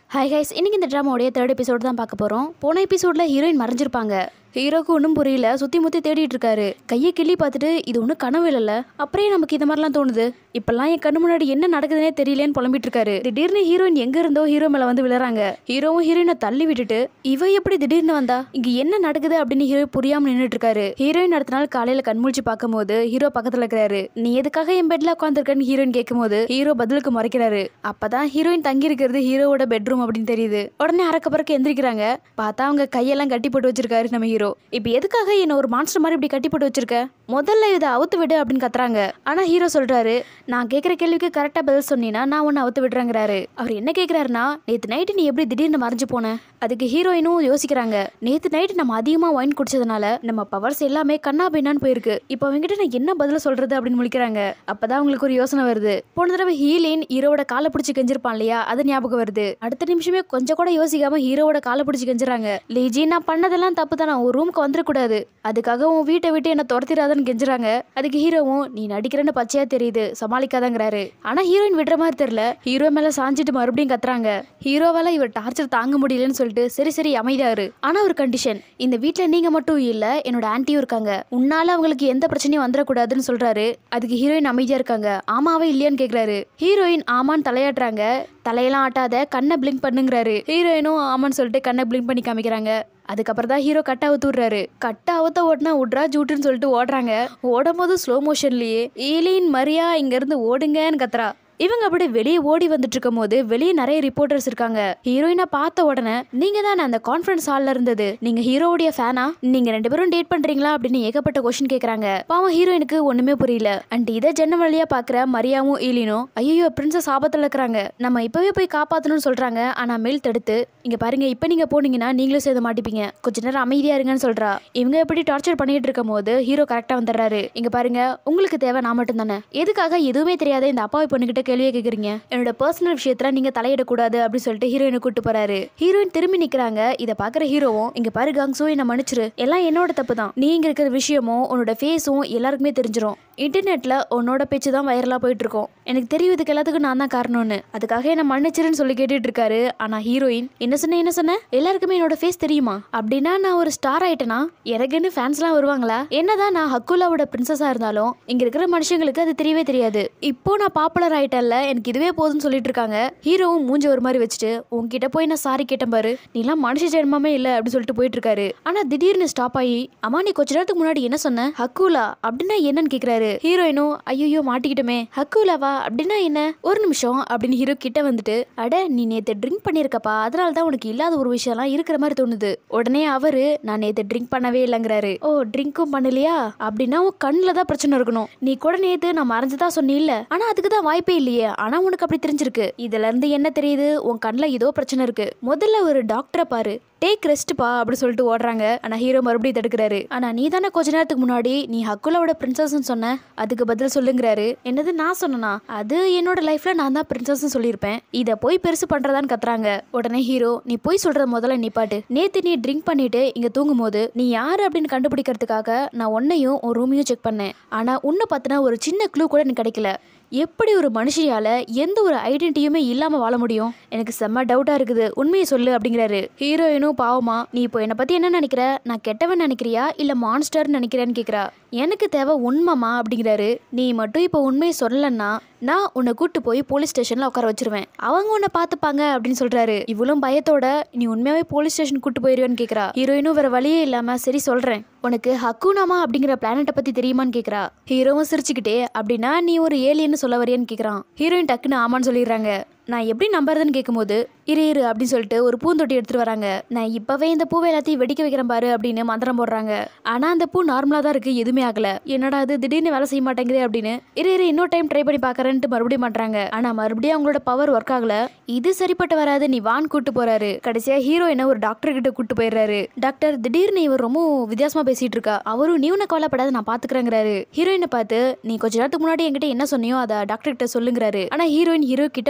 hi guys இன்னைக்கு இந்த ட்ராமாவுடைய third episode தான் பார்க்க போகிறோம் போன எபிசோடில் ஹீரோயின் மறைஞ்சிருப்பாங்க ஹீரோக்கு ஒன்றும் புரியல சுற்றி முற்றி தேடிட்டு இருக்காரு கையை கிள்ளி பார்த்துட்டு இது ஒன்றும் கனவு இல்லைல்ல அப்புறம் ஏன் நமக்கு இந்த மாதிரிலாம் தோணுது இப்பெல்லாம் என் கண்ணு முன்னாடி என்ன நடக்குதுன்னே தெரியலேன்னு புலம்பிட்டு இருக்காரு திடீர்னு ஹீரோயின் எங்க இருந்தோ ஹீரோ மேல வந்து விழுறாங்க ஹீரோவும் ஹீரோயினை தள்ளி விட்டுட்டு இவ எப்படி திடீர்னு வந்தா இங்க என்ன நடக்குது அப்படின்னு ஹீரோ புரியாம நின்றுட்டு இருக்காரு ஹீரோயின் அடுத்த நாள் காலையில கண்முழிச்சு பார்க்கும்போது ஹீரோ பக்கத்துல இருக்கிறாரு நீ எதுக்காக என் பெட்ல உட்காந்துருக்கன்னு ஹீரோயின் கேட்கும்போது ஹீரோ பதிலுக்கு முறைக்கிறாரு அப்பதான் ஹீரோயின் தங்கி இருக்கிறது ஹீரோவோட பெட்ரூம் அப்படின்னு தெரியுது உடனே அறக்க பறக்க எந்திரிக்கிறாங்க பார்த்தா அவங்க கையெல்லாம் கட்டி போட்டு வச்சிருக்காரு நம்ம ஹீரோ இப்போ எதுக்காக என்ன ஒரு மான்ஸ்டர் மாதிரி இப்படி கட்டி போட்டு வச்சிருக்க முதல்ல இதை அவுத்து விடு அப்படின்னு கத்துறாங்க ஆனா ஹீரோ சொல்றாரு நான் கேட்குற கேள்விக்கு கரெக்டா பதில் சொன்னீங்கன்னா நான் ஒன்று அவுத்து விடுறேங்கிறாரு அவர் என்ன கேட்குறாருன்னா நேற்று நைட்டு நீ எப்படி திடீர்னு மறைஞ்சு போன அதுக்கு ஹீரோயினும் யோசிக்கிறாங்க நேற்று நைட்டு நம்ம அதிகமாக ஒயின் குடிச்சதுனால நம்ம பவர்ஸ் எல்லாமே கண்ணா பின்னான்னு போயிருக்கு இப்போ அவங்ககிட்ட நான் என்ன பதில சொல்றது அப்படின்னு முழிக்கிறாங்க அப்பதான் அவங்களுக்கு ஒரு யோசனை வருது போன தடவை ஹீலின் ஹீரோவோட காலை பிடிச்சி கெஞ்சிருப்பான் இல்லையா அது ஞாபகம் வருது அடுத்த நிமிஷமே கொஞ்சம் கூட யோசிக்காம ஹீரோவோட காலை பிடிச்சி கெஞ்சுறாங்க லேஜி நான் பண்ணதெல்லாம் தப்பு தான் நான் ஒரு ரூமுக்கு வந்துடக்கூடாது அதுக்காக உன் வீட்டை விட்டு என்ன துரத்திடாதன்னு கெஞ்சுறாங்க அதுக்கு ஹீரோவும் நீ நடிக்கிறேன்னு பச்சையா தெரியுது சமாளிக்காதங்கிறாரு ஆனா ஹீரோயின் விடுற மாதிரி தெரியல ஹீரோ மேல சாஞ்சிட்டு மறுபடியும் கத்துறாங்க ஹீரோவால இவர் டார்ச்சர் தாங்க முடியலன்னு சொல்லிட்டு சரி சரி அமைதியாரு ஆனா ஒரு கண்டிஷன் இந்த வீட்ல நீங்க மட்டும் இல்ல என்னோட ஆன்ட்டியும் இருக்காங்க உன்னால அவங்களுக்கு எந்த பிரச்சனையும் வந்துடக்கூடாதுன்னு சொல்றாரு அதுக்கு ஹீரோயின் அமைதியா இருக்காங்க ஆமாவே இல்லையான்னு கேக்குறாரு ஹீரோயின் ஆமான்னு தலையாட்டுறாங்க தலையெல்லாம் ஆட்டாத கண்ணை பிளிங்க் பண்ணுங்கிறாரு ஹீரோயினும் ஆமான்னு சொல்லிட்டு கண்ணை பிளிங்க் பண்ணி காமிக்கிறாங்க அதுக்கப்புறம் தான் ஹீரோ கட்ட அவுத்து விடுறாரு கட்ட அவுத்த ஓட்டினா விட்றா ஜூட்டுன்னு சொல்லிட்டு ஓடுறாங்க ஓடும் போது ஸ்லோ மோஷன்லயே ஈலின் மரியா இங்கிருந்து ஓடுங்கன்னு கத்துறா இவங்க அப்படியே வெளியே ஓடி வந்துட்டு இருக்கும் போது வெளியே நிறைய ரிப்போர்ட்டர்ஸ் இருக்காங்க ஹீரோயினை பார்த்த உடனே நீங்க தானே அந்த கான்ஃபரன்ஸ் ஹால்ல இருந்தது நீங்க ஹீரோவுடைய ஃபேனா நீங்க ரெண்டு பேரும் டேட் பண்றீங்களா அப்படின்னு ஏகப்பட்ட கொஸ்டின் கேக்குறாங்க பாவம் ஹீரோயினுக்கு ஒண்ணுமே புரியல அண்ட் இதை ஜன்ன வழியா பாக்குற மரியாவும் ஈலினும் ஐயோ பிரின்சஸ் ஆபத்துல இருக்கிறாங்க நம்ம இப்பவே போய் காப்பாத்தணும்னு சொல்றாங்க ஆனா மேல் தடுத்து இங்க பாருங்க இப்ப நீங்க போனீங்கன்னா நீங்களும் சேர்ந்து மாட்டிப்பீங்க கொஞ்ச நேரம் அமைதியா இருங்கன்னு சொல்றா இவங்க எப்படி டார்ச்சர் பண்ணிட்டு இருக்கும் போது ஹீரோ கரெக்டா வந்துடுறாரு இங்க பாருங்க உங்களுக்கு தேவை நான் மட்டும் தானே எதுக்காக எதுவுமே தெரியாத இந்த அப்பாவை பொண்ணுகிட்ட கேள்வியே கேக்குறீங்க என்னோட பர்சனல் விஷயத்துல நீங்க தலையிடக்கூடாது அப்படின்னு சொல்லிட்டு ஹீரோயினை கூட்டு போறாரு ஹீரோயின் திரும்பி நிக்கிறாங்க இதை பாக்குற ஹீரோவும் இங்க பாரு காங்ஸோ என்ன மன்னிச்சிரு எல்லாம் என்னோட தப்பு தான் நீங்க இருக்கிற விஷயமும் உன்னோட ஃபேஸும் எல்லாருக்குமே தெரிஞ்சிரும் இன்டர்நெட்ல உன்னோட பேச்சு தான் வைரலா போயிட்டு இருக்கோம் எனக்கு தெரியும் இதுக்கு எல்லாத்துக்கும் நான் தான் காரணம்னு அதுக்காக என்ன மன்னிச்சிருன்னு சொல்லி கேட்டுட்டு இருக்காரு ஆனா ஹீரோயின் என்ன சொன்ன என்ன சொன்ன எல்லாருக்குமே என்னோட ஃபேஸ் தெரியுமா அப்படின்னா நான் ஒரு ஸ்டார் ஆயிட்டேனா எனக்குன்னு ஃபேன்ஸ்லாம் வருவாங்களா என்னதான் நான் ஹக்குலாவோட பிரின்சஸா இருந்தாலும் இங்க இருக்கிற மனுஷங்களுக்கு அது தெரியவே தெரியாது இப்போ நான் பாப்புலர் ஆயிட்டேன்ல எனக்கு இதுவே போதும்னு சொல்லிட்டு இருக்காங்க ஹீரோவும் மூஞ்சி ஒரு மாதிரி வச்சுட்டு உன்கிட்ட போய் நான் சாரி கேட்டேன் பாரு நீலாம் மனுஷ ஜென்மமே இல்ல அப்படின்னு சொல்லிட்டு போயிட்டு இருக்காரு ஆனா திடீர்னு ஸ்டாப் ஆகி அம்மா நீ கொஞ்ச நேரத்துக்கு முன்னாடி என்ன சொன்ன ஹக்குலா அப்படின்னா என்னன்னு கேக்குறாரு ஹீரோயினும் ஐயோ மாட்டிக்கிட்டோமே ஹக்குலாவா அப்படின்னா என்ன ஒரு நிமிஷம் அப்படின்னு ஹீரோ கிட்ட வந்துட்டு அட நீ நேத்து ட்ரிங்க் பண்ணிருக்கப்பா அதனால தான் உனக்கு இல்லாத ஒரு விஷயம்லாம் இருக்கிற மாதிரி தோணுது உடனே அவரு நான் நேத்து ட்ரிங்க் பண்ணவே இல்லைங்கிறாரு ஓ ட்ரிங்க்கும் பண்ணலையா அப்படின்னா உன் கண்ணில் தான் பிரச்சனை இருக்கணும் நீ கூட நேத்து நான் மறைஞ்சதா சொன்னில்ல ஆனா அதுக்கு தான் வாய்ப்பே இல்லையே ஆனா உனக்கு அப்படி தெரிஞ்சிருக்கு இதுல இருந்து என்ன தெரியுது உன் கண்ணில் ஏதோ பிரச்சனை இருக்கு முதல்ல ஒரு டாக்டரை பாரு டேக் ரெஸ்ட்பா அப்படி சொல்லிட்டு ஓடுறாங்க ஆனா ஹீரோ மறுபடியும் தடுக்கிறாரு ஆனா நீ தானே கொஞ்ச நேரத்துக்கு முன்னாடி நீ ஹக்குலாவோட பிரின்சஸ்ன்னு சொன்ன அதுக்கு பதில் சொல்லுங்கிறாரு என்னது நான் சொன்னனா அது என்னோட லைஃப்ல நான் தான் பிரின்சஸ்னு சொல்லியிருப்பேன் இதை போய் பெருசு பண்றதான்னு கத்துறாங்க உடனே ஹீரோ நீ போய் சொல்றத முதல்ல நிப்பாட்டு நேத்து நீ ட்ரிங்க் பண்ணிட்டு இங்க தூங்கும் போது நீ யாரு அப்படின்னு கண்டுபிடிக்கிறதுக்காக நான் உன்னையும் உன் ரூமையும் செக் பண்ணேன் ஆனா உன்னை பத்தின ஒரு சின்ன க்ளூ கூட எனக்கு கிடைக்கல எப்படி ஒரு மனுஷியால எந்த ஒரு ஐடென்டிட்டியுமே இல்லாம வாழ முடியும் எனக்கு செம்ம டவுட்டா இருக்குது உண்மையை சொல்லு அப்படிங்கிறாரு ஹீரோயினும் பாவமா நீ இப்போ என்னை பத்தி என்ன நினைக்கிற நான் கெட்டவன் நினைக்கிறியா இல்ல மான்ஸ்டர்னு நினைக்கிறேன்னு கேக்குறா எனக்கு தேவை உண்மைமா அப்படிங்கிறாரு நீ மட்டும் இப்போ உண்மையை சொல்லலன்னா நான் உன்னை கூட்டு போய் போலீஸ் ஸ்டேஷன்ல உட்கார வச்சிருவேன் அவங்க உன்னை பார்த்துப்பாங்க அப்படின்னு சொல்றாரு இவளும் பயத்தோட நீ உண்மையாவே போலீஸ் ஸ்டேஷன் கூட்டு போயிருவேன்னு கேக்குறா ஹீரோயினும் வேற வழியே இல்லாம சரி சொல்றேன் உனக்கு ஹக்குனாமா அப்படிங்கிற பிளானட்டை பத்தி தெரியுமான்னு கேக்குறா ஹீரோவும் சிரிச்சுக்கிட்டே அப்படின்னா நீ ஒரு ஏலியன்னு சொல்ல வரியான்னு கேக்குறான் ஹீரோயின் டக்குன்னு ஆமான்னு சொல்லிடுறாங்க நான் எப்படி நம்புறதுன்னு கேட்கும்போது இரு இரு அப்படின்னு சொல்லிட்டு ஒரு பூந்தொட்டி எடுத்துட்டு வராங்க நான் இப்பவே இந்த பூவை எல்லாத்தையும் வெடிக்க வைக்கிறேன் பாரு அப்படின்னு மந்திரம் போடுறாங்க ஆனா அந்த பூ நார்மலா தான் இருக்கு எதுவுமே ஆகல என்னடா அது திடீர்னு வேலை செய்ய மாட்டேங்குது அப்படின்னு இரு இரு இன்னொரு டைம் ட்ரை பண்ணி பாக்குறேன்ட்டு மறுபடியும் பண்றாங்க ஆனா மறுபடியும் அவங்களோட பவர் ஒர்க் ஆகல இது சரிப்பட்டு வராது நீ வான் கூட்டு போறாரு கடைசியா ஹீரோயினை ஒரு டாக்டர் கிட்ட கூட்டு போயிடுறாரு டாக்டர் திடீர்னு இவர் ரொம்ப வித்தியாசமா பேசிட்டு இருக்கா அவரும் நீ உன்னை கவலைப்படாத நான் பாத்துக்கிறேங்கிறாரு ஹீரோயினை பார்த்து நீ கொஞ்ச நேரத்துக்கு முன்னாடி என்கிட்ட என்ன சொன்னியோ அதை டாக்டர் கிட்ட சொல்லுங்கிறாரு ஆனா ஹீரோயின் ஹீரோ கிட்ட போயிட்டு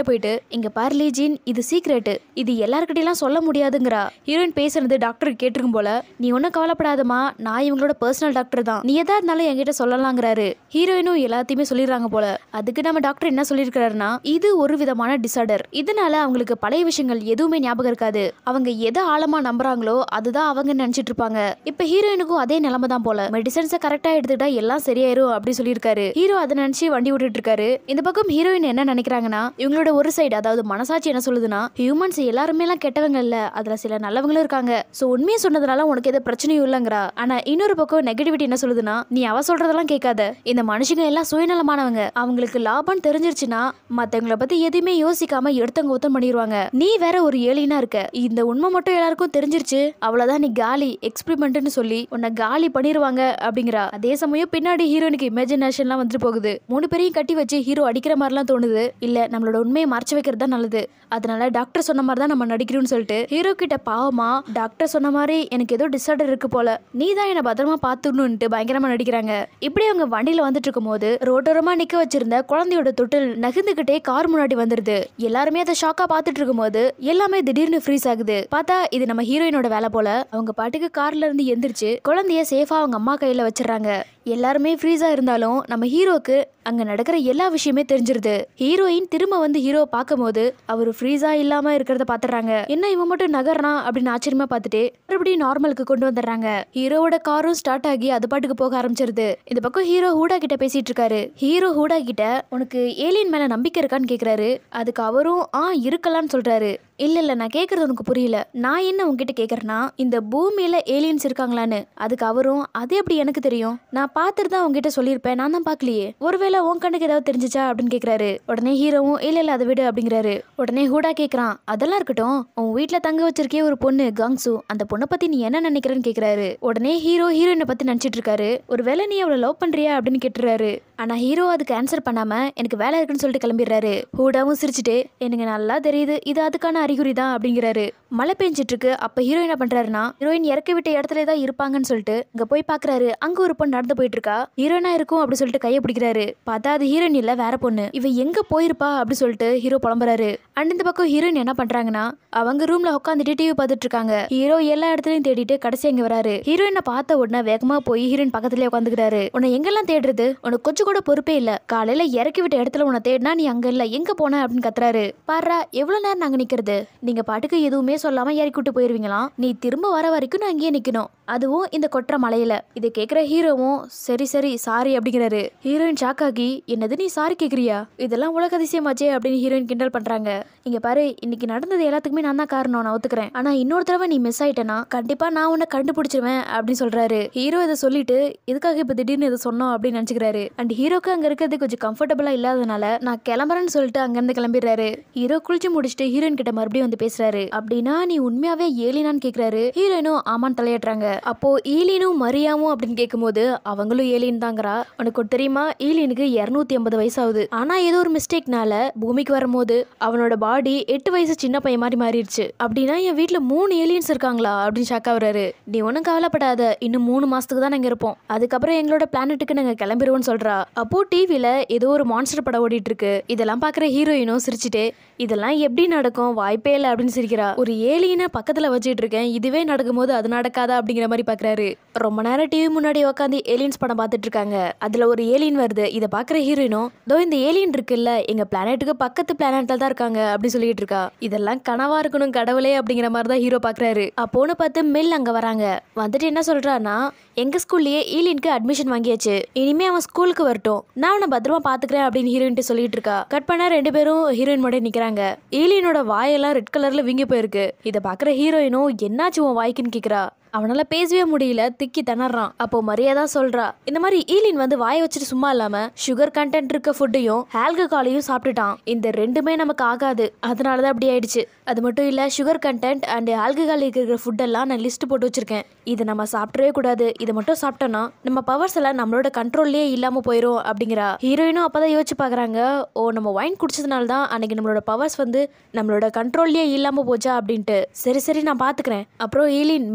இங்க பாரு லீஜின் இது சீக்ரெட் இது எல்லாருக்கிட்டையெல்லாம் சொல்ல முடியாதுங்கிறா ஹீரோயின் பேசுறது டாக்டர் கேட்டிருக்கும் போல நீ ஒன்றும் கவலைப்படாதம்மா நான் இவங்களோட பர்சனல் டாக்டர் தான் நீ எதா இருந்தாலும் என்கிட்ட சொல்லலாங்கிறாரு ஹீரோயினும் எல்லாத்தையுமே சொல்லிடுறாங்க போல அதுக்கு நம்ம டாக்டர் என்ன சொல்லியிருக்கிறாருன்னா இது ஒரு விதமான டிசார்டர் இதனால அவங்களுக்கு பழைய விஷயங்கள் எதுவுமே ஞாபகம் இருக்காது அவங்க எதை ஆழமா நம்புறாங்களோ அதுதான் அவங்க நினைச்சிட்டு இருப்பாங்க இப்ப ஹீரோயினுக்கும் அதே நிலைமை தான் போல மெடிசன்ஸை கரெக்டா எடுத்துக்கிட்டா எல்லாம் சரியாயிரும் அப்படி சொல்லியிருக்காரு ஹீரோ அதை நினைச்சு வண்டி விட்டுட்டு இருக்காரு இந்த பக்கம் ஹீரோயின் என்ன நினைக்கிறாங்கன்னா இவங்களோட ஒரு சைடு அதாவது மனசாட்சி என்ன சொல்லுதுன்னா ஹியூமன்ஸ் எல்லாருமே எல்லாம் கெட்டவங்க இல்ல அதுல சில நல்லவங்களும் இருக்காங்க சோ உண்மையை சொன்னதுனால உனக்கு எந்த பிரச்சனையும் இல்லைங்கிறா ஆனா இன்னொரு பக்கம் நெகட்டிவிட்டி என்ன சொல்லுதுன்னா நீ அவ சொல்றதெல்லாம் கேட்காத இந்த மனுஷங்க எல்லாம் சுயநலமானவங்க அவங்களுக்கு லாபம் தெரிஞ்சிருச்சுன்னா மத்தவங்கள பத்தி எதுவுமே யோசிக்காம எடுத்தவங்க ஒத்தம் பண்ணிடுவாங்க நீ வேற ஒரு ஏலினா இருக்க இந்த உண்மை மட்டும் எல்லாருக்கும் தெரிஞ்சிருச்சு அவ்வளவுதான் நீ காலி எக்ஸ்பிரிமெண்ட்னு சொல்லி உன்னை காலி பண்ணிடுவாங்க அப்படிங்கிறா அதே சமயம் பின்னாடி ஹீரோனுக்கு இமேஜினேஷன்லாம் வந்துட்டு போகுது மூணு பேரையும் கட்டி வச்சு ஹீரோ அடிக்கிற மாதிரிலாம் தோணுது இல்ல நம்மளோட உண்மையை மறைச்சு வைக்கிறது தான் நல்லது அதனால டாக்டர் சொன்ன மாதிரி தான் நம்ம நடிக்கிறோம்னு சொல்லிட்டு ஹீரோ கிட்ட பாவமா டாக்டர் சொன்ன மாதிரி எனக்கு ஏதோ டிசார்டர் இருக்கு போல நீ தான் என்ன பத்திரமா பாத்துடணும்ட்டு பயங்கரமா நடிக்கிறாங்க இப்படி அவங்க வண்டியில வந்துட்டு இருக்கும்போது ரோட்டோரமா நிக்க வச்சிருந்த குழந்தையோட தொட்டில் நகர்ந்துகிட்டே கார் முன்னாடி வந்துருது எல்லாருமே அதை ஷாக்கா பார்த்துட்டு இருக்கும்போது எல்லாமே திடீர்னு ஃப்ரீஸ் ஆகுது பார்த்தா இது நம்ம ஹீரோயினோட வேலை போல அவங்க பாட்டுக்கு கார்ல இருந்து எந்திரிச்சு குழந்தைய சேஃபா அவங்க அம்மா கையில வச்சிடுறாங்க எல்லாருமே ஃப்ரீஸா இருந்தாலும் நம்ம ஹீரோக்கு அங்க நடக்கிற எல்லா விஷயமே தெரிஞ்சிருது ஹீரோயின் திரும்ப வந்து ஹீரோ பார்க்கும்போது அவர் ஃப்ரீஸா இல்லாம இருக்கிறத பாத்துறாங்க என்ன இவன் மட்டும் நகர்றான் அப்படின்னு ஆச்சரியமா பார்த்துட்டு மறுபடியும் நார்மலுக்கு கொண்டு வந்துடுறாங்க ஹீரோவோட காரும் ஸ்டார்ட் ஆகி அது பாட்டுக்கு போக ஆரம்பிச்சிருது இந்த பக்கம் ஹீரோ ஹூடா கிட்ட பேசிட்டு இருக்காரு ஹீரோ ஹூடா கிட்ட உனக்கு ஏலியன் மேல நம்பிக்கை இருக்கான்னு கேக்குறாரு அதுக்கு அவரும் ஆ இருக்கலாம்னு சொல்றாரு இல்ல இல்ல நான் கேக்குறது உனக்கு புரியல நான் என்ன உன்கிட்ட கேக்குறேன்னா இந்த பூமியில ஏலியன்ஸ் இருக்காங்களான்னு அதுக்கு அவரும் அது எப்படி எனக்கு தெரியும் நான் பார்த்துட்டு தான் உங்ககிட்ட சொல்லியிருப்பேன் நான் தான் பார்க்கலையே ஒருவேளை உன் கண்ணுக்கு ஏதாவது தெரிஞ்சுச்சா அப்படின்னு கேக்குறாரு உடனே ஹீரோவும் இல்ல இல்ல அதை விடு அப்படிங்கிறாரு உடனே ஹூடா கேக்குறான் அதெல்லாம் இருக்கட்டும் உன் வீட்ல தங்க வச்சிருக்கே ஒரு பொண்ணு காங்சு அந்த பொண்ணை பத்தி நீ என்ன நினைக்கிறேன்னு கேக்குறாரு உடனே ஹீரோ ஹீரோயினை பத்தி நினைச்சிட்டு இருக்காரு ஒருவேளை நீ அவளை லவ் பண்றியா அப்படின்னு கேட்டுறாரு ஆனா ஹீரோ அதுக்கு ஆன்சர் பண்ணாம எனக்கு வேலை இருக்குன்னு சொல்லிட்டு கிளம்பிடுறாரு ஹூடாவும் சிரிச்சுட்டு எனக்கு நல்லா தெரியுது இது அதுக்கான அறிகுறி தான் அப்படிங்கிறாரு மழை பெஞ்சிட்டு இருக்கு அப்ப ஹீரோ என்ன பண்றாருன்னா ஹீரோயின் இறக்கி விட்ட இடத்துல தான் இருப்பாங்கன்னு சொல்லிட்டு அங்க போய் பாக்குறாரு அங்க ஒரு பொண்ணு நடந்து போயிட்டு இருக்கா ஹீரோயினா இருக்கும் அப்படி சொல்லிட்டு கையை பிடிக்கிறாரு பார்த்தா அது ஹீரோயின் இல்ல வேற பொண்ணு இவ எங்க போயிருப்பா அப்படி சொல்லிட்டு ஹீரோ புலம்புறாரு அண்ட் இந்த பக்கம் ஹீரோயின் என்ன பண்றாங்கன்னா அவங்க ரூம்ல உட்காந்துட்டு டிவி பார்த்துட்டு இருக்காங்க ஹீரோ எல்லா இடத்துலயும் தேடிட்டு கடைசி அங்க வராரு ஹீரோயினை பார்த்த உடனே வேகமா போய் ஹீரோயின் பக்கத்துலயே உட்காந்துக்கிறாரு உன்னை எங்கெல்லாம் தேடுறது உனக்கு கொஞ்சம் கூட பொறுப்பே இல்ல காலையில இறக்கி விட்ட இடத்துல உன்னை தேடினா நீ அங்க இல்ல எங்க போன அப்படின்னு கத்துறாரு பாரா எவ்வளவு நேரம் நாங்க நிக்கிறது நீங்க பாட்டுக்கு எதுவுமே சொல்லாம இறக்கி விட்டு போயிருவீங்களாம் நீ திரும்ப வர வரைக்கும் நான் அங்கேயே நிக்கணும் அதுவும் இந்த கொற்ற மலையில இதை கேக்குற ஹீரோவும் சரி சரி சாரி அப்படிங்கிறாரு ஹீரோயின் ஷாக் ஆகி என்னது நீ சாரி கேக்குறியா இதெல்லாம் உலக அதிசயமாச்சே அப்படின்னு ஹீரோயின் கிண்டல் பண்றாங்க இங்க பாரு இன்னைக்கு நடந்தது எல்லாத்துக்குமே நான் தான் காரணம் நான் ஒத்துக்கிறேன் ஆனா இன்னொரு தடவை நீ மிஸ் ஆயிட்டனா கண்டிப்பா நான் உன்னை கண்டுபிடிச்சிருவேன் அப்படின்னு சொல்றாரு ஹீரோ இதை சொல்லிட்டு எதுக்காக இப்ப திடீர்னு இதை சொன்னோம் அப்படின்னு நினைச்சுக்கிறாரு அண்ட் ஹீரோக்கு அங்க இருக்கிறது கொஞ்சம் கம்ஃபர்டபுளா இல்லாதனால நான் கிளம்புறேன்னு சொல்லிட்டு அங்கிருந்து கிளம்பிடுறாரு ஹீரோ குளிச்சு முடிச்சுட்டு ஹீரோயின் கிட்ட மறுபடியும் வந்து பேசுறாரு அப்படின்னா நீ உண்மையாவே ஏலினான்னு கேக்குறாரு ஹீரோயினும் ஆமான்னு தலையாட்டுறாங்க அப்போ ஈலினும் மரியாமும் அப்படின்னு கேட்கும்போது அவங்களும் ஏலியன் தாங்கிறா உனக்கு ஒண்ணு தெரியுமா ஈலினுக்கு இருநூத்தி ஐம்பது வயசு ஆகுது ஆனா ஏதோ ஒரு மிஸ்டேக்னால பூமிக்கு வரும்போது அவனோட பாடி எட்டு வயசு சின்ன பையன் மாதிரி மாறிடுச்சு அப்படின்னா என் வீட்ல மூணு ஏலியன்ஸ் இருக்காங்களா அப்படின்னு ஷாக் ஆகுறாரு நீ ஒன்றும் கவலைப்படாத இன்னும் மூணு மாசத்துக்கு தான் நாங்க இருப்போம் அதுக்கப்புறம் எங்களோட பிளானட்டுக்கு நாங்க கிளம்பிடுவோம்னு சொல்றா அப்போ டிவில ஏதோ ஒரு மான்ஸ்டர் படம் ஓடிட்டு இருக்கு இதெல்லாம் பாக்குற ஹீரோயினும் சிரிச்சுட்டு இதெல்லாம் எப்படி நடக்கும் வாய்ப்பே இல்லை அப்படின்னு சிரிக்கிறா ஒரு ஏலியனை பக்கத்துல வச்சுட்டு இருக்கேன் இதுவே நடக்கும்போது அது நடக்காதா அப்படிங்கிற மாதிரி பாக்குறாரு ரொம்ப நேரம் டிவி முன்னாடி உட்காந்து ஏலியன்ஸ் படம் பார்த்துட்டு இருக்காங்க அதுல ஒரு ஏலியன் வருது இதை பாக்குற ஹீரோயினும் தோ இந்த ஏலியன் இருக்குல்ல எங்க பிளானட்டுக்கு பக்கத்து பிளானட்ல தான் இருக்காங்க அப்படி சொல்லிட்டு இருக்கா இதெல்லாம் கனவா இருக்கணும் கடவுளே அப்படிங்கிற மாதிரி தான் ஹீரோ பாக்குறாரு அப்போன்னு பார்த்து மெல் அங்க வராங்க வந்துட்டு என்ன சொல்றான்னா எங்க ஸ்கூல்லயே ஈலியனுக்கு அட்மிஷன் வாங்கியாச்சு இனிமே அவன் ஸ்கூலுக்கு வரட்டும் நான் அவனை பத்திரமா பாத்துக்கிறேன் அப்படின்னு ஹீரோயின் சொல்லிட்டு இருக்கா கட் பண்ண ரெண்டு பேரும் ஹீரோயின் மட்டும் நிக்கிறாங்க ஈலியனோட வாயெல்லாம் ரெட் கலர்ல வீங்கி போயிருக்கு இதை பாக்குற ஹீரோயினும் என்னாச்சு உன் வாய்க்குன்னு கேக்குறா அவனால பேசவே முடியல திக்கி திணறான் அப்போ மரியாதை சொல்றா இந்த மாதிரி ஈலின் வந்து வாய வச்சுட்டு சும்மா இல்லாம சுகர் கண்டென்ட் இருக்க ஃபுட்டையும் ஆல்கஹாலையும் சாப்பிட்டுட்டான் இந்த ரெண்டுமே நமக்கு ஆகாது அதனாலதான் அப்படி ஆயிடுச்சு அது மட்டும் இல்ல சுகர் கண்டென்ட் அண்ட் ஆல்கஹால் இருக்கிற ஃபுட்டெல்லாம் நான் லிஸ்ட் போட்டு வச்சிருக்கேன் இதை நம்ம சாப்பிடவே கூடாது இதை மட்டும் சாப்பிட்டோம்னா நம்ம பவர்ஸ் எல்லாம் நம்மளோட கண்ட்ரோல்லே இல்லாம போயிரும் அப்படிங்கிறா ஹீரோயினும் அப்பதான் யோசிச்சு பாக்குறாங்க ஓ நம்ம வைன் குடிச்சதுனால தான் அன்னைக்கு நம்மளோட பவர்ஸ் வந்து நம்மளோட கண்ட்ரோல்லே இல்லாம போச்சா அப்படின்ட்டு சரி சரி நான் பாத்துக்கிறேன் அப்புறம் ஈலின் மெல் வந்தா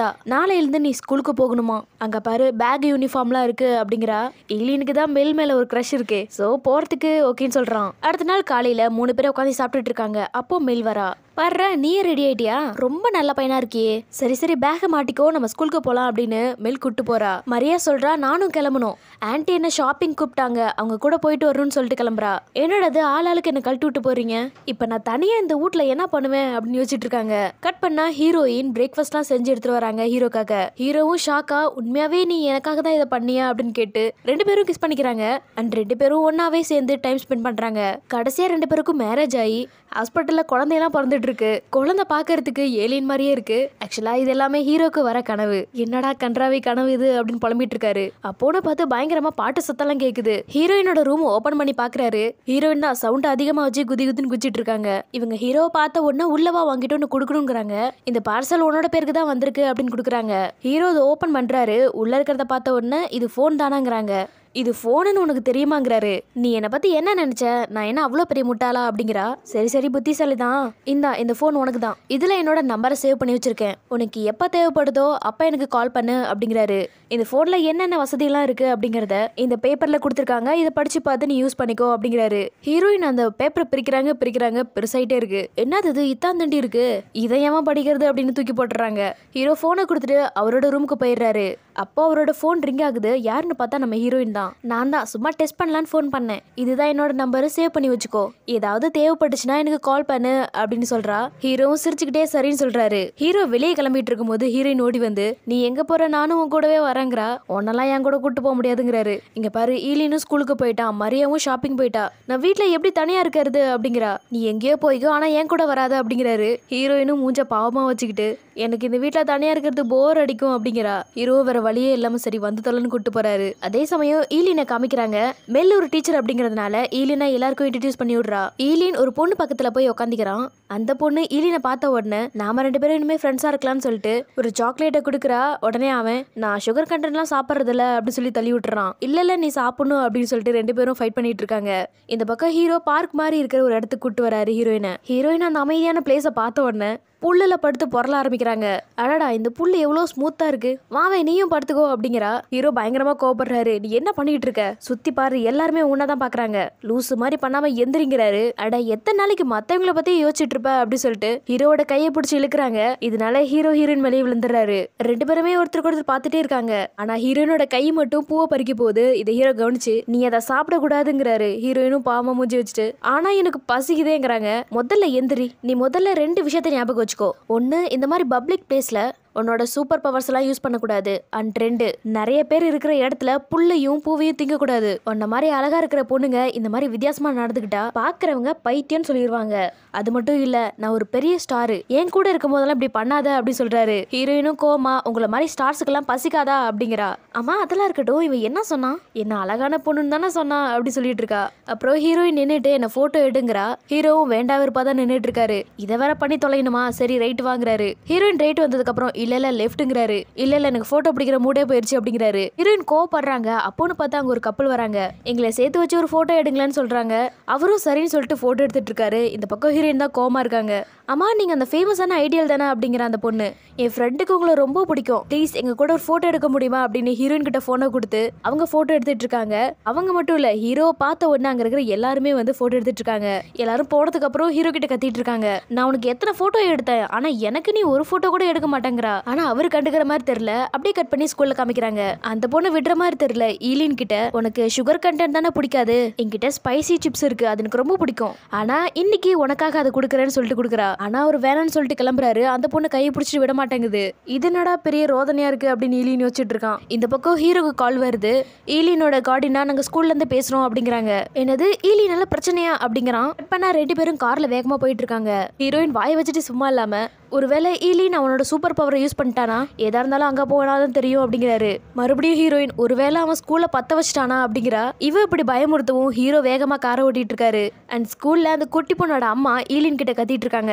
சீரியஸா நாளையிலேருந்து நீ ஸ்கூலுக்கு போகணுமா அங்க பாரு பேக் யூனிஃபார்ம்லாம் இருக்கு அப்படிங்கிறா இலியனுக்கு தான் மெல் மேல ஒரு க்ரஷ் இருக்கு ஸோ போறதுக்கு ஓகேன்னு சொல்றான் அடுத்த நாள் காலையில மூணு பேரும் உட்காந்து சாப்பிட்டுட்டு இருக்காங்க அப்போ மெல் வரா வர்ற நீ ரெடி ஆயிட்டியா ரொம்ப நல்ல பையனா இருக்கியே சரி சரி பேக மாட்டிக்கோ நம்ம ஸ்கூலுக்கு போலாம் அப்படின்னு மெல் கூட்டு போறா மரியா சொல்றா நானும் கிளம்பணும் ஆன்ட்டி என்ன ஷாப்பிங் கூப்பிட்டாங்க அவங்க கூட போயிட்டு வரணும்னு சொல்லிட்டு கிளம்புறா என்னடது ஆள் ஆளுக்கு என்ன கழட்டி விட்டு போறீங்க இப்ப நான் தனியா இந்த வீட்ல என்ன பண்ணுவேன் அப்படின்னு யோசிச்சுட்டு இருக்காங்க கட் பண்ணா ஹீரோயின் பிரேக்ஃபாஸ்ட்லாம் செஞ்சு எடுத்துட்டு வராங்க ஹீரோக்காக ஹீரோவும் ஷாக்கா உண்மையாவே நீ எனக்காக தான் இதை பண்ணியா அப்படின்னு கேட்டு ரெண்டு பேரும் கிஸ் பண்ணிக்கிறாங்க அண்ட் ரெண்டு பேரும் ஒன்னாவே சேர்ந்து டைம் ஸ்பெண்ட் பண்றாங்க கடைசியா ரெண்டு பேருக்கும் மேரேஜ் ஆகி ஹாஸ்பிட்டல்ல குழந்தையெல்லாம் பிறந்துட்டு இருக்கு குழந்தை பாக்குறதுக்கு ஏலியன் மாதிரியே இருக்கு ஆக்சுவலா இது எல்லாமே ஹீரோக்கு வர கனவு என்னடா கன்றாவி கனவு இது அப்படின்னு புலம்பிட்டு இருக்காரு அப்போன பார்த்து பயங்கரமா பாட்டு சத்தம்லாம் கேக்குது ஹீரோயினோட ரூம் ஓபன் பண்ணி பாக்குறாரு ஹீரோயின் தான் சவுண்ட் அதிகமா வச்சு குதி குதின்னு குச்சிட்டு இருக்காங்க இவங்க ஹீரோவை பார்த்த உடனே உள்ளவா வாங்கிட்டு ஒன்று கொடுக்கணுங்கிறாங்க இந்த பார்சல் உன்னோட பேருக்கு தான் வந்திருக்கு அப்படின்னு கொடுக்குறாங்க ஹீரோ அதை ஓபன் பண்றாரு உள்ள இருக்கிறத பார்த்த உடனே இது ஃபோன் தானாங்கிறாங்க இது ஃபோனுன்னு உனக்கு தெரியுமாங்கிறாரு நீ என்னை பத்தி என்ன நினைச்ச நான் என்ன அவ்வளோ பெரிய முட்டாளா அப்படிங்கிறா சரி சரி புத்திசாலி தான் இந்தா இந்த ஃபோன் உனக்கு தான் இதுல என்னோட நம்பரை சேவ் பண்ணி வச்சிருக்கேன் உனக்கு எப்போ தேவைப்படுதோ அப்போ எனக்கு கால் பண்ணு அப்படிங்கிறாரு இந்த ஃபோன்ல என்னென்ன வசதியெல்லாம் இருக்கு அப்படிங்கிறத இந்த பேப்பர்ல கொடுத்துருக்காங்க இதை படிச்சு பார்த்து நீ யூஸ் பண்ணிக்கோ அப்படிங்கிறாரு ஹீரோயின் அந்த பேப்பரை பிரிக்கிறாங்க பிரிக்கிறாங்க பெருசாயிட்டே இருக்கு என்னது இது இத்தான் தண்டி இருக்கு இதை ஏன் படிக்கிறது அப்படின்னு தூக்கி போட்டுறாங்க ஹீரோ ஃபோனை கொடுத்துட்டு அவரோட ரூமுக்கு போயிடுறாரு அப்போ அவரோட ஃபோன் ரிங் ஆகுது யாருன்னு பார்த்தா நம்ம ஹீரோயின் தான் நான் தான் சும்மா டெஸ்ட் பண்ணலான்னு ஃபோன் பண்ணேன் இதுதான் என்னோட நம்பரை சேவ் பண்ணி வச்சுக்கோ ஏதாவது தேவைப்பட்டுச்சுன்னா எனக்கு கால் பண்ணு அப்படின்னு சொல்றா ஹீரோவும் சிரிச்சுக்கிட்டே சரின்னு சொல்றாரு ஹீரோ வெளியே கிளம்பிட்டு இருக்கும்போது ஹீரோயின் ஓடி வந்து நீ எங்க போற நானும் உன் கூடவே வரேங்கிறா உன்னெல்லாம் என் கூட கூட்டு போக முடியாதுங்கிறாரு இங்க பாரு ஈலினும் ஸ்கூலுக்கு போயிட்டான் மரியாவும் ஷாப்பிங் போயிட்டா நான் வீட்ல எப்படி தனியா இருக்கிறது அப்படிங்கிறா நீ எங்கேயோ போய்க்கோ ஆனா என் கூட வராத அப்படிங்கிறாரு ஹீரோயினும் மூஞ்ச பாவமா வச்சுக்கிட்டு எனக்கு இந்த வீட்ல தனியா இருக்கிறது போர் அடிக்கும் அப்படிங்கிறா ஹீரோ வேற வழியே இல்லாம சரி வந்து தொலைன்னு கூட்டு போறாரு அதே சமயம் ஈலினை காமிக்கிறாங்க மெல் ஒரு டீச்சர் அப்படிங்கறதுனால ஈலினை எல்லாருக்கும் இன்ட்ரடியூஸ் பண்ணி விடுறா ஈலின் ஒரு பொண்ணு பக்கத்துல போய் உட்காந்துக்கிறான் அந்த பொண்ணு ஈலினை பார்த்த உடனே நாம ரெண்டு பேரும் இனிமே ஃப்ரெண்ட்ஸா இருக்கலாம்னு சொல்லிட்டு ஒரு சாக்லேட்டை கொடுக்குறா உடனே அவன் நான் சுகர் கண்டென்ட்லாம் சாப்பிட்றதில்ல அப்படின்னு சொல்லி தள்ளி விட்டுறான் இல்ல இல்ல நீ சாப்பிடணும் அப்படின்னு சொல்லிட்டு ரெண்டு பேரும் ஃபைட் பண்ணிட்டு இருக்காங்க இந்த பக்கம் ஹீரோ பார்க் மாதிரி இருக்கிற ஒரு இடத்துக்கு கூட்டு வராரு ஹீரோயினை ஹீரோயின் அந்த அமைதியான பிளேஸை பார்த்த உடனே புல்லுல படுத்து பொருள ஆரம்பிக்கிறாங்க அடடா இந்த புல்லு எவ்வளவு ஸ்மூத்தா இருக்கு வாவே நீயும் படுத்துக்கோ அப்படிங்கிறா ஹீரோ பயங்கரமா கோபப்படுறாரு நீ என்ன பண்ணிட்டு இருக்க சுத்தி பாரு எல்லாருமே உன்னதான் பாக்குறாங்க லூசு மாதிரி பண்ணாம எந்திரிங்கிறாரு அட எத்தனை நாளைக்கு மத்தவங்கள பத்தி யோசிச்சுட்டு இருப்ப அப்படி சொல்லிட்டு ஹீரோவோட கையை பிடிச்சி இழுக்கிறாங்க இதனால ஹீரோ ஹீரோயின் மேலே விழுந்துடுறாரு ரெண்டு பேருமே ஒருத்தருக்கு ஒருத்தர் பார்த்துட்டே இருக்காங்க ஆனா ஹீரோயினோட கை மட்டும் பூவை பறிக்க போகுது இதை ஹீரோ கவனிச்சு நீ அதை சாப்பிட கூடாதுங்கிறாரு ஹீரோயினும் பாவமா மூஞ்சி வச்சுட்டு ஆனா எனக்கு பசிக்குதேங்கிறாங்க முதல்ல எந்திரி நீ முதல்ல ரெண்டு விஷயத்த ஞாபகம் வச்சுக்கோ ஒன்னு இந்த மாதிரி பப்ளிக் பிளேஸ்ல உன்னோட சூப்பர் பவர்ஸ் எல்லாம் யூஸ் பண்ணக்கூடாது அண்ட் ரெண்டு நிறைய பேர் இருக்கிற இடத்துல புல்லையும் பூவையும் திங்கக்கூடாது உன்ன மாதிரி அழகா இருக்கிற பொண்ணுங்க இந்த மாதிரி வித்தியாசமா நடந்துக்கிட்டா பாக்குறவங்க பைத்தியம்னு சொல்லிடுவாங்க அது மட்டும் இல்ல நான் ஒரு பெரிய ஸ்டாரு என் கூட இருக்கும் போதெல்லாம் இப்படி பண்ணாத அப்படின்னு சொல்றாரு ஹீரோயினும் கோமா உங்களை மாதிரி ஸ்டார்ஸுக்கெல்லாம் பசிக்காதா அப்படிங்கிறா ஆமா அதெல்லாம் இருக்கட்டும் இவன் என்ன சொன்னான் என்ன அழகான பொண்ணுன்னு தானே சொன்னா அப்படி சொல்லிட்டு இருக்கா அப்புறம் ஹீரோயின் நின்னுட்டு என்ன போட்டோ எடுங்கிறா ஹீரோவும் வேண்டா விருப்பா தான் நின்னுட்டு இருக்காரு இதை வேற பண்ணி தொலையணுமா சரி ரைட் வாங்குறாரு ஹீரோயின் ரைட் வந்ததுக்கு அப்புறம் இல்ல இல்ல லெஃப்ட்ங்கிறாரு இல்ல இல்ல எனக்கு போட்டோ பிடிக்கிற மூடே போயிருச்சு அப்படிங்கிறாரு ஹீரோயின் கோவப்படுறாங்க அப்போன்னு பார்த்தா அங்க ஒரு கப்பல் வராங்க எங்களை சேர்த்து வச்சு ஒரு போட்டோ எடுங்களேன்னு சொல்றாங்க அவரும் சரின்னு சொல்லிட்டு போட்டோ எடுத்துட்டு இருக்காரு இந்த பக்கம் ஹீரோயின் தான் கோமா இருக்காங்க அம்மா நீங்க அந்த ஃபேமஸான ஐடியல் தானே அப்படிங்கிற அந்த பொண்ணு என் ஃப்ரெண்டுக்கு உங்களை ரொம்ப பிடிக்கும் ப்ளீஸ் எங்க கூட ஒரு போட்டோ எடுக்க முடியுமா அப்படின்னு ஹீரோயின் கிட்ட போனை கொடுத்து அவங்க போட்டோ எடுத்துட்டு இருக்காங்க அவங்க மட்டும் இல்ல ஹீரோ பார்த்த உடனே அங்க இருக்கிற எல்லாருமே வந்து போட்டோ எடுத்துட்டு இருக்காங்க எல்லாரும் போனதுக்கு அப்புறம் ஹீரோ கிட்ட கத்திட்டு இருக்காங்க நான் உனக்கு எத்தனை போட்டோ எடுத்தேன் ஆனா எனக்கு நீ ஒரு போட்டோ கூட எடுக்க மாட்டேங்கிறா ஆனா அவர் கண்டுக்கிற மாதிரி தெரியல அப்படியே கட் பண்ணி ஸ்கூல்ல காமிக்கிறாங்க அந்த பொண்ணு விடுற மாதிரி தெரியல ஈலின் கிட்ட உனக்கு சுகர் கண்டென்ட் தானே பிடிக்காது என்கிட்ட ஸ்பைசி சிப்ஸ் இருக்கு அது எனக்கு ரொம்ப பிடிக்கும் ஆனா இன்னைக்கு உனக்காக அதை கொடுக்குறேன்னு சொல்லிட்டு கொடுக்குறா ஆனா அவர் வேணாம்னு சொல்லிட்டு கிளம்புறாரு அந்த பொண்ணு கையை பிடிச்சிட்டு விட மாட்டேங்குது இது என்னடா பெரிய ரோதனையா இருக்கு அப்படின்னு ஈலின் யோசிச்சுட்டு இருக்கான் இந்த பக்கம் ஹீரோக்கு கால் வருது ஈலினோட கார்டினா நாங்க ஸ்கூல்ல இருந்து பேசுறோம் அப்படிங்கிறாங்க என்னது ஈலினால பிரச்சனையா அப்படிங்கிறான் கட் பண்ணா ரெண்டு பேரும் கார்ல வேகமா போயிட்டு இருக்காங்க ஹீரோயின் வாயை வச்சுட்டு சும்மா இல்லாம ஒருவேளை ஈலின் அவனோட சூப்பர் பவரை யூஸ் பண்ணிட்டானா எதா இருந்தாலும் அங்க போனாதான் தெரியும் அப்படிங்கிறாரு மறுபடியும் ஹீரோயின் ஒருவேளை அவன் ஸ்கூல்ல பத்த வச்சிட்டானா அப்படிங்கிறா இவ இப்படி பயமுறுத்தவும் ஹீரோ வேகமா காரை ஓட்டிட்டு இருக்காரு அண்ட் ஸ்கூல்ல அந்த குட்டி பொண்ணோட அம்மா ஈலின் கிட்ட கத்திட்டு இருக்காங்க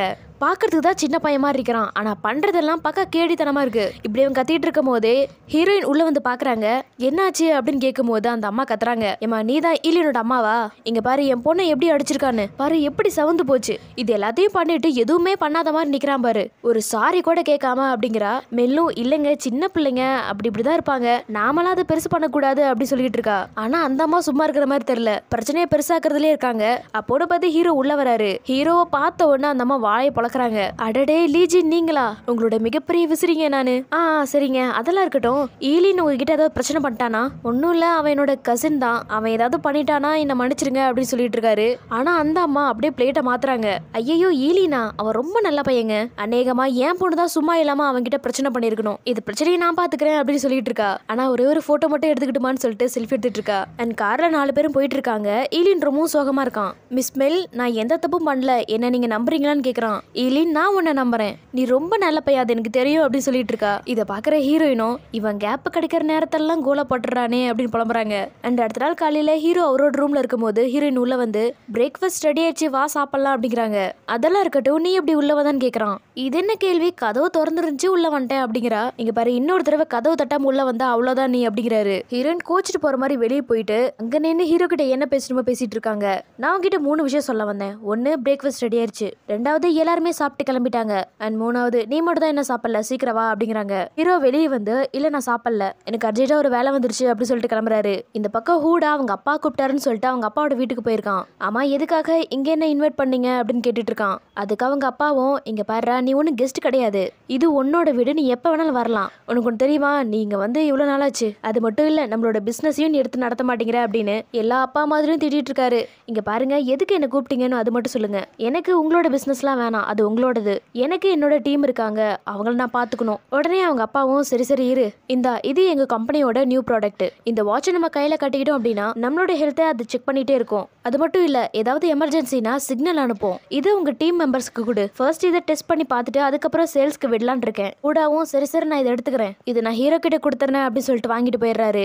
பார்க்கறதுக்கு தான் சின்ன பையன் மாதிரி இருக்கிறான் ஆனால் பண்ணுறதெல்லாம் பக்கா கேடித்தனமாக இருக்கு இப்படி அவன் கத்திட்டு இருக்கும் போதே ஹீரோயின் உள்ள வந்து பார்க்குறாங்க என்னாச்சு அப்படின்னு கேட்கும் போது அந்த அம்மா கத்துறாங்க ஏமா நீ தான் ஈலியனோட அம்மாவா இங்க பாரு என் பொண்ணை எப்படி அடிச்சிருக்கான்னு பாரு எப்படி சவந்து போச்சு இது எல்லாத்தையும் பண்ணிட்டு எதுவுமே பண்ணாத மாதிரி நிக்கிறான் பாரு ஒரு சாரி கூட கேட்காம அப்படிங்கிறா மெல்லும் இல்லைங்க சின்ன பிள்ளைங்க அப்படி இப்படிதான் இருப்பாங்க நாமளாம் அதை பெருசு பண்ணக்கூடாது அப்படி சொல்லிட்டு இருக்கா ஆனா அந்த அம்மா சும்மா இருக்கிற மாதிரி தெரியல பிரச்சனையை பெருசாக்குறதுலயே இருக்காங்க அப்போட பார்த்து ஹீரோ உள்ள வராரு ஹீரோவை பார்த்த உடனே அந்த அம்மா வாயை பழக்கறாங்க அடடே லீஜி நீங்களா உங்களோட மிகப்பெரிய விசிறிங்க நானு ஆ ஆ, சரிங்க அதெல்லாம் இருக்கட்டும் ஈலின்னு உங்ககிட்ட ஏதாவது பிரச்சனை பண்ணிட்டானா ஒன்றும் இல்லை அவன் என்னோட கசின் தான் அவன் ஏதாவது பண்ணிட்டானா என்னை மன்னிச்சிருங்க அப்படின்னு சொல்லிட்டு இருக்காரு ஆனா அந்த அம்மா அப்படியே பிளேட்டை மாத்துறாங்க ஐயோ ஈலினா அவன் ரொம்ப நல்ல பையங்க அநேகமா என் பொண்ணு தான் சும்மா இல்லாம அவன்கிட்ட பிரச்சனை பண்ணிருக்கணும் இது பிரச்சனையை நான் பாத்துக்கிறேன் அப்படின்னு சொல்லிட்டு இருக்கா ஆனா ஒரே ஒரு போட்டோ மட்டும் எடுத்துக்கிட்டுமான்னு சொல்லிட்டு செல்ஃபி எடுத்துட்டு இருக்கா அண்ட் கார்ல நாலு பேரும் போயிட்டு இருக்காங்க ஈலின் ரொம்பவும் சோகமா இருக்கான் மிஸ் மெல் நான் எந்த தப்பும் பண்ணல என்ன நீங்க நம்புறீங்களான்னு கேக்குறான் ஈலின் நான் உன்னை நம்புறேன் நீ ரொம்ப நல்ல பையன் அது எனக்கு தெரியும் அப்படின்னு சொல்லிட்டு இருக்கா இதை பாக்குற ஹீரோயினும் இவன் கேப் கிடைக்கிற நேரத்தெல்லாம் கோல போட்டுறானே அப்படின்னு புலம்புறாங்க அண்ட் அடுத்த நாள் காலையில ஹீரோ அவரோட ரூம்ல இருக்கும்போது ஹீரோயின் உள்ள வந்து பிரேக்ஃபாஸ்ட் ரெடி ஆயிடுச்சு வா சாப்பிடலாம் அப்படிங்கிறாங்க அதெல்லாம் இருக்கட்டும் நீ எப்படி உள்ள வந்தான்னு கேக்குறான் இது என்ன கேள்வி கதவு திறந்துருந்துச்சு உள்ள வந்துட்டேன் அப்படிங்கிறா இங்க பாரு இன்னொரு தடவை கதவு தட்டாம உள்ள வந்தா அவ்வளவுதான் நீ அப்படிங்கிறாரு ஹீரோயின் கோச்சிட்டு போற மாதிரி வெளியே போயிட்டு அங்க நின்று ஹீரோ கிட்ட என்ன பேசணுமோ பேசிட்டு இருக்காங்க நான் உங்ககிட்ட மூணு விஷயம் சொல்ல வந்தேன் ஒன்னு பிரேக்ஃபாஸ்ட் ரெடி ஆயிருச்சு ரெண்டாவது எல்லாருமே சாப்பிட்டு கிளம்பிட்டாங்க அண்ட் மூணாவது நீ மட்டும் தான் என்ன சாப்பிடல சீக்கிரம் வா அப்படிங்கிறாங்க ஹீரோ வெளியே வந்து இல்ல நான் சாப்பிடல எனக்கு அர்ஜென்ட்டா ஒரு வேலை வந்துருச்சு அப்படி சொல்லிட்டு கிளம்புறாரு இந்த பக்கம் ஹூடா அவங்க அப்பா கூப்பிட்டாருன்னு சொல்லிட்டு அவங்க அப்பாவோட வீட்டுக்கு போயிருக்கான் ஆமா எதுக்காக இங்க என்ன இன்வைட் பண்ணீங்க அப்படின்னு கேட்டுட்டு இருக்கான் அதுக்கு அவங்க அப்பாவும் இங்க பாரு நீ ஒன்றும் கெஸ்ட் கிடையாது இது உன்னோட வீடு நீ எப்போ வேணாலும் வரலாம் உனக்கு ஒன்று தெரியுமா நீங்க வந்து இவ்வளோ நாளாச்சு அது மட்டும் இல்லை நம்மளோட பிஸ்னஸையும் நீ எடுத்து நடத்த மாட்டேங்கிற அப்படின்னு எல்லா அப்பா மாதிரியும் திட்டிட்டு இருக்காரு இங்க பாருங்க எதுக்கு என்ன கூப்பிட்டீங்கன்னு அது மட்டும் சொல்லுங்க எனக்கு உங்களோட பிஸ்னஸ்லாம் வேணாம் அது உங்களோடது எனக்கு என்னோட டீம் இருக்காங்க அவங்கள நான் பார்த்துக்கணும் உடனே அவங்க அப்பாவும் சரி சரி இரு இந்தா இது எங்க கம்பெனியோட நியூ ப்ராடக்ட் இந்த வாட்சை நம்ம கையில கட்டிக்கிட்டோம் அப்படின்னா நம்மளோட ஹெல்த்தை அது செக் பண்ணிட்டே இருக்கும் அது மட்டும் இல்ல ஏதாவது எமர்ஜென்சினா சிக்னல் அனுப்பும் இது உங்க டீம் மெம்பர்ஸ்க்கு கொடு ஃபர்ஸ்ட் இதை டெஸ்ட் பண்ணி பார்த்துட்டு அதுக்கப்புறம் சேல்ஸ்க்கு விடலான் இருக்கேன் கூடாவும் சரி சரி நான் இதை எடுத்துக்கிறேன் இது நான் ஹீரோ கிட்ட கொடுத்துறேன் அப்படின்னு சொல்லிட்டு வாங்கிட்டு போயிடுறாரு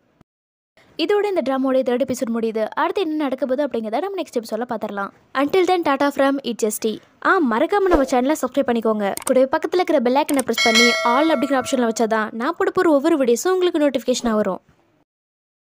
இதோட இந்த ட்ராமோடைய தேர்ட் எபிசோட் முடியுது அடுத்து என்ன நடக்க போகுது அப்படிங்கிறத நம்ம நெக்ஸ்ட் எபிசோட பார்த்துடலாம் until then tata from it ஜஸ்டி ஆ மறக்காம நம்ம சேனலை சப்ஸ்கிரைப் பண்ணிக்கோங்க கூடவே பக்கத்தில் இருக்கிற பெல் ஐக்கனை ப்ரெஸ் பண்ணி ஆல் அப்படிங்கிற ஆப்ஷனில் வச்சாதான் நான் போட போகிற ஒவ்வொரு வீடியோஸும் உங்களுக்கு நோட்டிஃபிகேஷனாக வரும்